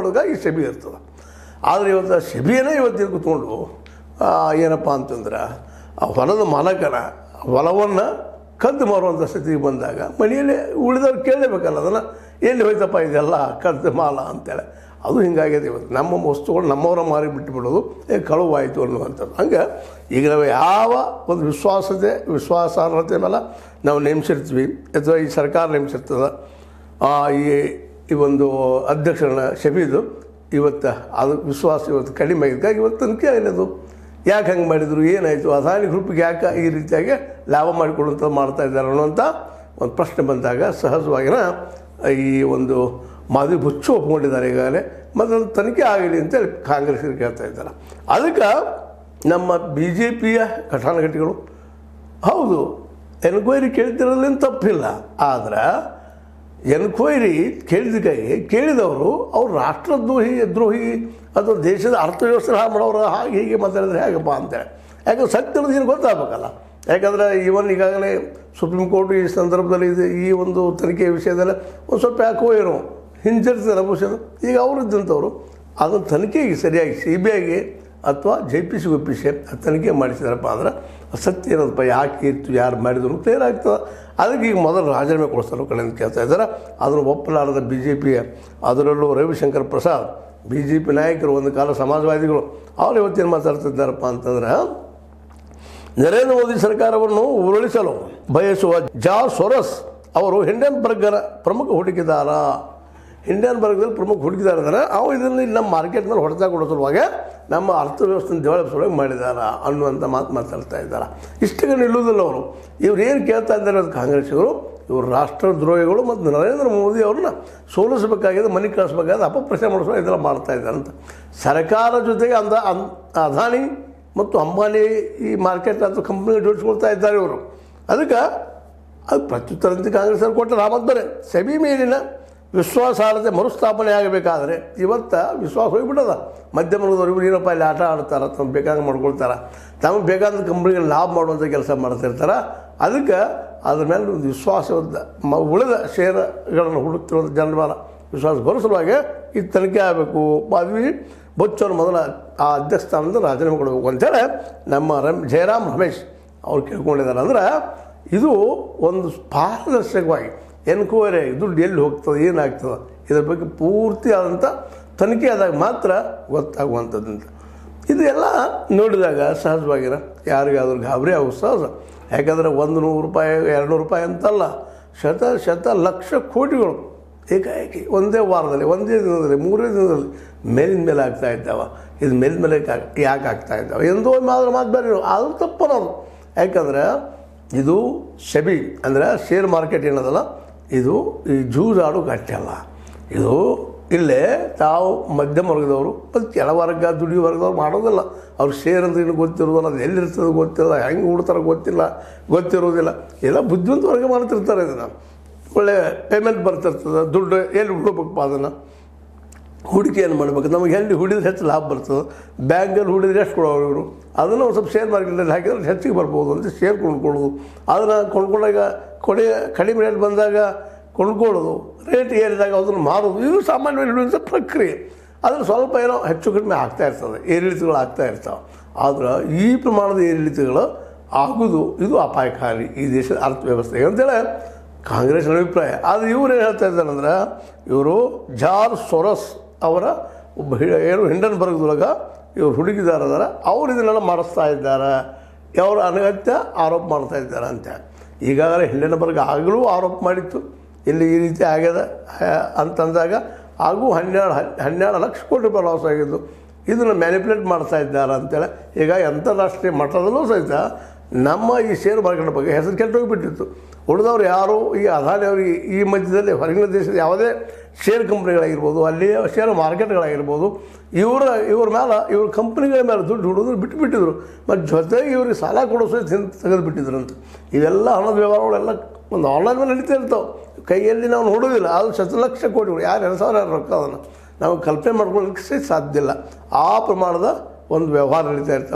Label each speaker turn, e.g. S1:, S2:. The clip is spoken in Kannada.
S1: ಮಾಡೋದಕ್ಕೆ ಈ ಸೆಬಿ ಇರ್ತದೆ ಆದರೆ ಇವತ್ತು ಸೆಬಿಯೇ ಇವತ್ತಿನ ಕೂತ್ಕೊಂಡು ಆ, ಏನಪ್ಪ ಅಂತಂದ್ರೆ ಆ ಹೊಲದ ಮಾಲಕನ ಹೊಲವನ್ನು ಕದ್ದು ಮಾರುವಂಥ ಸ್ಥಿತಿಗೆ ಬಂದಾಗ ಮನೆಯಲ್ಲೇ ಉಳಿದವ್ರು ಕೇಳಲೇಬೇಕಲ್ಲ ಅದನ್ನು ಎಲ್ಲಿ ಹೋಯ್ತಪ್ಪ ಇದೆಲ್ಲ ಕದ್ದು ಮಾಲ ಅಂತೇಳಿ ಅದು ಹಿಂಗಾಗಿದೆ ಇವತ್ತು ನಮ್ಮ ವಸ್ತುಗಳು ನಮ್ಮವರ ಮಾರಿ ಬಿಟ್ಟು ಬಿಡೋದು ಏ ಕಳುವಾಯಿತು ಅನ್ನುವಂಥದ್ದು ಹಂಗೆ ಈಗ ನಾವು ಯಾವ ಒಂದು ವಿಶ್ವಾಸತೆ ವಿಶ್ವಾಸಾರ್ಹತೆ ಮೇಲೆ ನಾವು ನೇಮಿಸಿರ್ತೀವಿ ಅಥವಾ ಈ ಸರ್ಕಾರ ನೇಮಿಸಿರ್ತದೆ ಆ, ಈ ಈ ಒಂದು ಅಧ್ಯಕ್ಷರನ್ನ ಶಬೀದು ಇವತ್ತು ಅದು ವಿಶ್ವಾಸ ಇವತ್ತು ಕಡಿಮೆ ಆಗಿದ್ದಕ್ಕಾಗಿ ಇವತ್ತು ತನಿಖೆ ಆಗಿರೋದು ಯಾಕೆ ಹಂಗೆ ಮಾಡಿದರು ಏನಾಯಿತು ಅದಾನಿ ಗ್ರೂಪಿಗೆ ಯಾಕೆ ಈ ರೀತಿಯಾಗಿ ಲಾಭ ಮಾಡಿಕೊಳ್ಳುವಂಥ ಮಾಡ್ತಾ ಇದ್ದಾರೆ ಅನ್ನುವಂಥ ಒಂದು ಪ್ರಶ್ನೆ ಬಂದಾಗ ಸಹಜವಾಗಿನ ಈ ಒಂದು ಮಾಧವಿ ಬುಚ್ಚು ಒಪ್ಕೊಂಡಿದ್ದಾರೆ ಈಗಾಗಲೇ ಮತ್ತು ಅದು ತನಿಖೆ ಆಗಲಿ ಅಂತೇಳಿ ಕಾಂಗ್ರೆಸ್ಸಿಗೆ ಕೇಳ್ತಾ ಇದ್ದಾರೆ ಅದಕ್ಕೆ ನಮ್ಮ ಬಿ ಜೆ ಪಿಯ ಘಟಾನುಘಟಿಗಳು ಹೌದು ಎನ್ಕ್ವೈರಿ ಕೇಳ್ತಿರೋದ್ರಿಂದ ತಪ್ಪಿಲ್ಲ ಆದ್ರೆ ಎನ್ಕ್ವೈರಿ ಕೇಳಿದಕ್ಕಾಗಿ ಕೇಳಿದವರು ಅವ್ರು ರಾಷ್ಟ್ರದ್ರೋಹಿ ದ್ರೋಹಿ ಅಥವಾ ದೇಶದ ಅರ್ಥವ್ಯವಸ್ಥೆ ಹಾಳು ಮಾಡೋರು ಹಾಗೆ ಹೀಗೆ ಮಾತಾಡಿದ್ರೆ ಹೇಗಪ್ಪ ಅಂತೇಳಿ ಯಾಕಂದ್ರೆ ಸತ್ಯದ ಏನು ಗೊತ್ತಾಗಬೇಕಲ್ಲ ಯಾಕಂದರೆ ಇವನ್ ಈಗಾಗಲೇ ಸುಪ್ರೀಂ ಕೋರ್ಟ್ ಈ ಸಂದರ್ಭದಲ್ಲಿ ಇದು ಈ ಒಂದು ತನಿಖೆ ವಿಷಯದಲ್ಲಿ ಒಂದು ಸ್ವಲ್ಪ ಯಾಕೋ ಏನೋ ಹಿಂಜರಿಸಿದ ಬಹುಶಃ ಈಗ ಅವರಿದ್ದಂಥವ್ರು ಅದನ್ನು ತನಿಖೆಗೆ ಸರಿಯಾಗಿ ಸಿ ಬಿ ಐಗೆ ಅಥವಾ ಜೆ ಪಿ ಸಿ ಒಪ್ಪಿಸಿ ಆ ತನಿಖೆ ಮಾಡಿಸಿದಾರಪ್ಪ ಅಂದ್ರೆ ಸತ್ಯ ಏನದಪ್ಪ ಯಾಕೆ ಇತ್ತು ಯಾರು ಮಾಡಿದ್ರು ಕ್ಲಿಯರ್ ಆಗ್ತದೆ ಅದಕ್ಕೆ ಈಗ ಮೊದಲು ರಾಜೀನಾಮೆ ಕೊಡಿಸ್ತಾರೆ ಕಡೆ ಅಂತ ಕೇಳ್ತಾ ಇದ್ದಾರೆ ಅದನ್ನು ಒಪ್ಪಲಾರದ ಬಿ ಜೆ ಪಿಯ ಅದರಲ್ಲೂ Ravi Shankar Prasad B J P ನಾಯಕರು ಒಂದು ಕಾಲ ಸಮಾಜವಾದಿಗಳು ಅವ್ರು ಇವತ್ತೇನು ಮಾತಾಡ್ತಿದ್ದಾರಪ್ಪ ಅಂತಂದ್ರೆ ನರೇಂದ್ರ ಮೋದಿ ಸರ್ಕಾರವನ್ನು ಉರುಳಿಸಲು ಬಯಸುವ ಜಾರ್ಜ್ ಸೊರಸ್ ಅವರು ಹಿಂಡನ್ಬರ್ಗರ ಪ್ರಮುಖ ಹೂಡಿಕೆದಾರ ಹಿಂಡನ್ಬರ್ಗದಲ್ಲಿ ಪ್ರಮುಖ ಹೂಡಿಕೆದಾರ ಇದ್ದಾರೆ ಅವು ಇದನ್ನು ಇಲ್ಲಿ ನಮ್ಮ ಮಾರ್ಕೆಟ್ ಮೇಲೆ ಹೊಡೆತ ಕೊಡೋ ಸಲುವಾಗಿ ನಮ್ಮ ಅರ್ಥವ್ಯವಸ್ಥೆ ಡೆವಲಪ್ ಸಲುವಾಗಿ ಮಾಡಿದಾರ ಅನ್ನುವಂಥ ಮಾತು ಮಾತಾಡ್ತಾ ಇದ್ದಾರೆ ಇಷ್ಟಕ್ಕೆ ನಿಲ್ಲುವುದಿಲ್ಲ ಅವರು ಇವ್ರು ಏನು ಕೇಳ್ತಾ ಇದ್ದಾರೆ ಅದು ಕಾಂಗ್ರೆಸ್ಸಿಗರು ಇವರು ರಾಷ್ಟ್ರದ್ರೋಹಿಗಳು ಮತ್ತು ನರೇಂದ್ರ ಮೋದಿ ಅವ್ರನ್ನ ಸೋಲಿಸಬೇಕಾಗಿದೆ ಮನೆ ಕಳಿಸ್ಬೇಕಾದ್ರೆ ಅಪಪ್ರಚಾರ ಮಾಡಿಸೋ ಇದೆಲ್ಲ ಮಾಡ್ತಾ ಇದ್ದಾರೆ ಅಂತ ಸರ್ಕಾರ ಜೊತೆಗೆ ಅಂದ ಅನ್ ಅದಾನಿ ಮತ್ತು ಅಂಬಾನಿ ಈ ಮಾರ್ಕೆಟ್ ಅಥವಾ ಕಂಪ್ನಿಗೆ ಜೋಡಿಸ್ಕೊಳ್ತಾ ಇದ್ದಾರೆ ಇವರು ಅದಕ್ಕೆ ಅದು ಪ್ರತ್ಯುತ್ತರಂತೆ ಕಾಂಗ್ರೆಸ್ ಅವ್ರು ಕೊಟ್ಟರೆ ರಾಮತ್ ಬರೆ ಸೆಬಿ ಮೇಲಿನ ವಿಶ್ವಾಸಾರ್ಹತೆ ಮರುಸ್ಥಾಪನೆ ಆಗಬೇಕಾದ್ರೆ ಇವತ್ತು ವಿಶ್ವಾಸ ಹೋಗಿಬಿಟ್ಟದ ಮಧ್ಯಮ ವರ್ಗದವ್ರು ಇವ್ರು ಏನಪ್ಪ ಇಲ್ಲಿ ಆಟ ಆಡ್ತಾರೆ ತಮ್ಮ ಬೇಕಾದಂಗೆ ಮಾಡ್ಕೊಳ್ತಾರೆ ತಮಗೆ ಬೇಕಾದ ಕಂಪ್ನಿಗೆ ಲಾಭ ಮಾಡುವಂಥ ಕೆಲಸ ಮಾಡ್ತಿರ್ತಾರೆ ಅದಕ್ಕೆ ಅದ್ರ ಮೇಲೆ ಒಂದು ವಿಶ್ವಾಸವಂತ ಮ ಉಳಿದ ಷೇರುಗಳನ್ನು ಹುಡುಕ್ತಿರುವಂಥ ಜನರ ಮೇಲೆ ವಿಶ್ವಾಸ ಬರೋ ಈ ತನಿಖೆ ಆಗಬೇಕು ಪದವಿ ಬೊಚ್ಚವ್ರು ಮೊದಲ ಆ ಅಧ್ಯಕ್ಷ ಸ್ಥಾನದಿಂದ ರಾಜೀನಾಮೆ ಕೊಡಬೇಕು ಅಂತೇಳಿ ನಮ್ಮ ರಮ್ ಜಯರಾಮ್ ರಮೇಶ್ ಅವ್ರು ಕೇಳ್ಕೊಂಡಿದ್ದಾರೆ ಅಂದ್ರೆ ಇದು ಒಂದು ಪಾರದರ್ಶಕವಾಗಿ ಎನ್ಕ್ವೈರಿ ದುಡ್ಡು ಎಲ್ಲಿ ಹೋಗ್ತದೆ ಏನಾಗ್ತದೆ ಇದ್ರ ಬಗ್ಗೆ ಪೂರ್ತಿ ಆದಂಥ ತನಿಖೆ ಆದಾಗ ಮಾತ್ರ ಗೊತ್ತಾಗುವಂಥದ್ದಂತ ಇದು ಎಲ್ಲ ನೋಡಿದಾಗ ಸಹಜವಾಗಿರ ಯಾರಿಗಾದ್ರೂ ಗಾಬರಿ ಆಗೋ ಸಹಜ ಯಾಕಂದರೆ ಒಂದು ನೂರು ರೂಪಾಯಿ ಎರಡು ನೂರು ರೂಪಾಯಿ ಅಂತಲ್ಲ ಶತ ಶತ ಲಕ್ಷ ಕೋಟಿಗಳು ಏಕಾಏಕಿ ಒಂದೇ ವಾರದಲ್ಲಿ ಒಂದೇ ದಿನದಲ್ಲಿ ಮೂರೇ ದಿನದಲ್ಲಿ ಮೇಲಿನ ಮೇಲೆ ಆಗ್ತಾ ಇದ್ದಾವ ಇದು ಮೇಲಿನ ಮೇಲೆ ಯಾ- ಯಾಕೆ ಆಗ್ತಾ ಇದ್ದಾವೆ ಎಂದೋ ಮಾತ್ರ ಮಾತು ಬೇರೆ ಆದರೂ ತಪ್ಪನೋದು ಯಾಕಂದ್ರೆ ಇದು ಸೆಬಿ ಅಂದರೆ ಶೇರ್ ಮಾರ್ಕೆಟ್ ಏನದಲ್ಲ ಇದು ಈ ಜೂಜಾಡು ಗಟ್ಟಲ್ಲ ಇದು ಇಲ್ಲೇ ತಾವು ಮಧ್ಯಮ ವರ್ಗದವರು ಮತ್ತು ಕೆಳ ವರ್ಗ ದುಡಿಯೋ ವರ್ಗದವ್ರು ಮಾಡೋದಿಲ್ಲ ಅವ್ರು ಶೇರ್ ಅಂತ ಏನು ಗೊತ್ತಿರೋದಿಲ್ಲ ಅದು ಎಲ್ಲಿರ್ತದೆ ಗೊತ್ತಿಲ್ಲ ಹೆಂಗೆ ಉಡ್ತಾರೋ ಗೊತ್ತಿಲ್ಲ ಗೊತ್ತಿರೋದಿಲ್ಲ ಎಲ್ಲ ಬುದ್ಧಿವಂತ ವರ್ಗ ಮಾಡ್ತಿರ್ತಾರೆ ಇದನ್ನು ಒಳ್ಳೆ ಪೇಮೆಂಟ್ ಬರ್ತಿರ್ತದೆ ದುಡ್ಡು ಎಲ್ಲಿ ಹುಡ್ಬೇಕಪ್ಪ ಅದನ್ನು ಹೂಡಿಕೆಯನ್ನು ಮಾಡಬೇಕು ನಮಗೆ ಎಲ್ಲಿ ಹೂಡಿದ್ರೆ ಹೆಚ್ಚು ಲಾಭ ಬರ್ತದೆ ಬ್ಯಾಂಕಲ್ಲಿ ಹೂಡಿದ್ರೆ ಎಷ್ಟು ಕೊಡೋರು ಇವರು ಅದನ್ನು ಒಂದು ಸ್ವಲ್ಪ ಶೇರ್ ಮಾರ್ಕೆಟಲ್ಲಿ ಹಾಕಿದ್ರೆ ಹೆಚ್ಚಿಗೆ ಬರ್ಬೋದು ಅಂತ ಶೇರ್ ಕೊಂಡ್ಕೊಳ್ಳೋದು ಅದನ್ನು ಕೊಂಡ್ಕೊಂಡಾಗ ಕೊಡೆ ಕಡಿಮೆ ರೇಟ್ ಬಂದಾಗ ಕೊಂಡ್ಕೊಳ್ಳೋದು ರೇಟ್ ಏರಿದಾಗ ಅದನ್ನು ಮಾರೋದು ಇದು ಸಾಮಾನ್ಯವಾಗಿ ನಡೆಯುವಂಥ ಪ್ರಕ್ರಿಯೆ ಅದ್ರ ಸ್ವಲ್ಪ ಏನೋ ಹೆಚ್ಚು ಕಡಿಮೆ ಆಗ್ತಾ ಇರ್ತದೆ ಏರಿಳಿತಗಳು ಆಗ್ತಾ ಇರ್ತಾವೆ ಆದ್ರೆ ಈ ಪ್ರಮಾಣದ ಏರಿಳಿತಗಳು ಆಗೋದು ಇದು ಅಪಾಯಕಾರಿ ಈ ದೇಶದ ಅರ್ಥವ್ಯವಸ್ಥೆಗೆ ಅಂತೇಳಿ ಕಾಂಗ್ರೆಸ್ನ ಅಭಿಪ್ರಾಯ ಆದರೆ ಇವ್ರು ಏನು ಹೇಳ್ತಾ ಇದ್ದಾರೆ ಅಂದ್ರೆ ಇವರು ಜಾರ್ ಸೊರಸ್ ಅವರ ಒಬ್ಬ ಹಿ- ಏನು ಹಿಂಡನ್ಬರ್ಗ್ದೊಳಗೆ ಇವರು ಹುಡುಗಿದಾರದಾರ ಅವ್ರು ಇದನ್ನೆಲ್ಲ ಮಾಡಿಸ್ತಾ ಇದ್ದಾರೆ ಅವರು ಅನಗತ್ಯ ಆರೋಪ ಮಾಡ್ತಾ ಇದ್ದಾರೆ ಅಂತ ಈಗಾಗಲೇ ಹಿಂಡನ್ಬರ್ಗ್ ಆಗಲೂ ಆರೋಪ ಮಾಡಿತ್ತು ಇಲ್ಲಿ ಈ ರೀತಿ ಆಗ್ಯದ ಆ, ಅಂತಂದಾಗ ಹಾಗೂ ಹನ್ನೆರಡು ಹನ್- ಹನ್ನೆರಡು ಲಕ್ಷ ಕೋಟಿ ರೂಪಾಯಿ ಲಾಸ್ ಆಗಿದ್ದು ಇದನ್ನು ಮ್ಯಾನಿಪುಲೇಟ್ ಮಾಡ್ತಾ ಇದ್ದಾರೆ ಅಂತೇಳಿ ಈಗ ಅಂತಾರಾಷ್ಟ್ರೀಯ ಮಟ್ಟದಲ್ಲೂ ಸಹಿತ ನಮ್ಮ ಈ ಶೇರ್ ಮಾರ್ಕೆಟ್ ಬಗ್ಗೆ ಹೆಸರು ಕೆಟ್ಟೋಗಿಬಿಟ್ಟಿತ್ತು ಉಳಿದವ್ರು ಯಾರು ಈ ಅದಾನಿ ಅವರಿಗೆ ಈ ಮಧ್ಯದಲ್ಲಿ ಹೊರಗಿನ ದೇಶದ ಯಾವುದೇ ಶೇರ್ ಕಂಪ್ನಿಗಳಾಗಿರ್ಬೋದು ಅಲ್ಲಿಯ ಶೇರ್ ಮಾರ್ಕೆಟ್ಗಳಾಗಿರ್ಬೋದು ಇವರ ಇವ್ರ ಮೇಲೆ ಇವ್ರ ಕಂಪ್ನಿಗಳ ಮೇಲೆ ದುಡ್ಡು ಹುಡುಗರು ಬಿಟ್ಟುಬಿಟ್ಟಿದ್ರು ಮತ್ತು ಜೊತೆಗೆ ಇವ್ರಿಗೆ ಸಾಲ ಕೊಡೋ ಸಹಿತ ಹಿಂದೆ ತೆಗೆದು ಬಿಟ್ಟಿದ್ರಂತೆ ಇವೆಲ್ಲ ಹಣದ ವ್ಯವಹಾರಗಳೆಲ್ಲ ಒಂದು ಆನ್ಲೈನ್ ಮೇಲೆ ನಡೀತಾ ಇರ್ತಾವೆ ಕೈಯಲ್ಲಿ ನಾವು ನೋಡೋದಿಲ್ಲ ಅದು ಶತಲಕ್ಷ ಕೋಟಿಗಳು ಯಾರು ಎರಡು ಸಾವಿರ ಯಾರು ರೊಕ್ಕ ಅದನ್ನು ನಾವು ಕಲ್ಪನೆ ಮಾಡ್ಕೊಳ್ಳೋಕ್ಕೆ ಸಾಧ್ಯ ಇಲ್ಲ ಆ ಪ್ರಮಾಣದ ಒಂದು ವ್ಯವಹಾರ ನಡೀತಾ ಇರ್ತವೆ